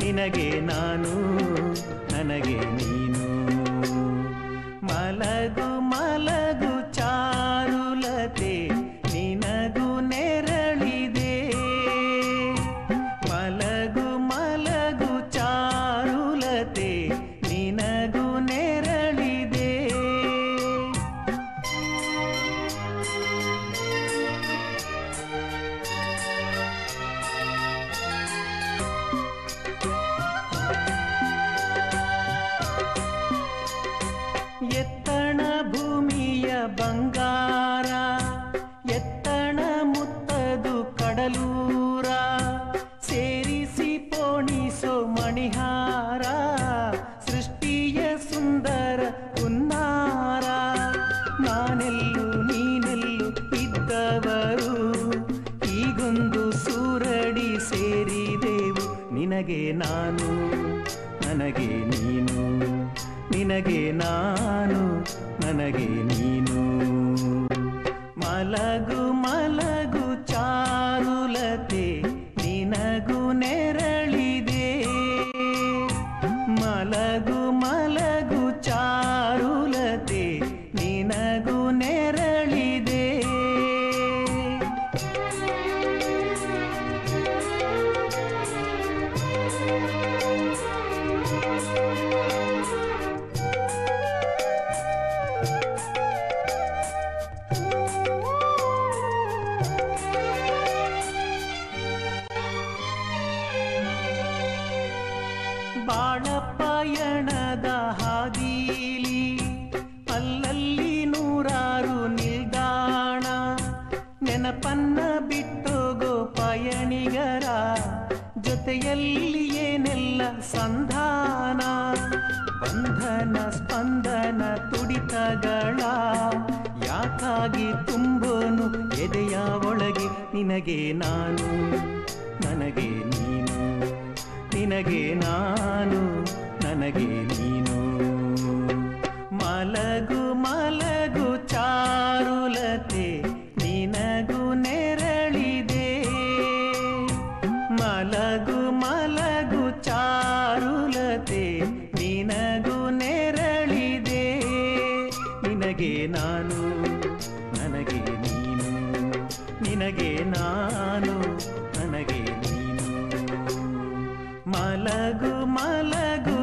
ನಿನಗೆ ನಾನು ನನಗೆ ನೀನು ಮಲಗು ಮಲಗು ಚಾರುಲತೆ ನಿನಗೂ ನೆರಳಿದೆ ಮಲಗು ಮಲಗು ಚಾರುಲತೆ ನಿನಗೂ ನೆರಳಿದೆ ಎತ್ತಣ ಭೂಮಿಯ ಬಂಗಾರ ಎತ್ತಣ ಮುತ್ತದು ಕಡಲೂರ ಸೇರಿಸಿ ಪೋಣಿಸೋ ಮಣಿಹಾರ ಸೃಷ್ಟಿಯ ಸುಂದರ ಹುನ್ನಾರ ನಾನೆಲ್ಲು ನೀನೆಲ್ಲು ಇದ್ದವರು ಈಗೊಂದು ಸೂರಡಿ ಸೇರಿದೆವು ನಿನಗೆ ನಾನು ನನಗೆ ನೀನು ನಿನಗೆ ನಾನು ನನಗೆ ನೀನು ಮಲಗು ಮಲಗು ಚಾರುಲತೆ ನಿನಗೂ ನೆರಳಿದೆ ಮಲಗು ಮಲಗು ಚಾರುಲತೆ ನಿನಗೂ ನೆರಳಿದೆ ಬಾಳ ಪಯಣದ ಹಾದೀಲಿ ಅಲ್ಲಲ್ಲಿ ನೂರಾರು ನಿಲ್ದಾಣ ನೆನಪನ್ನ ಬಿಟ್ಟೋಗೋ ಪಯಣಿಗರ ಜೊತೆಯಲ್ಲಿ ಏನೆಲ್ಲ ಸಂಧಾನ ಬಂಧನ ಸ್ಪಂದನ ತುಡಿತಗಳ ಯಾಕಾಗಿ ತುಂಬೋನು ಎದೆಯ ಒಳಗೆ ನಿನಗೆ ನಾನು ನನಗೆ ನೀನು ನಿನಗೆ ನಾನು ನನಗೆ ನೀನು ಮಲಗು ಮಲಗು ಚಾರುಲತೆ ನಿನಗೂ ನೆರಳಿದೆ ಮಲಗು ಮಲಗು ಚಾರುಲತೆ ನಿನಗೂ ನೆರಳಿದೆ ನಿನಗೆ ನಾನು ನನಗೆ ನೀನು ನಿನಗೆ ನಾನು ನನಗೆ ನೀನು ಮಲಗು ಮಲಗು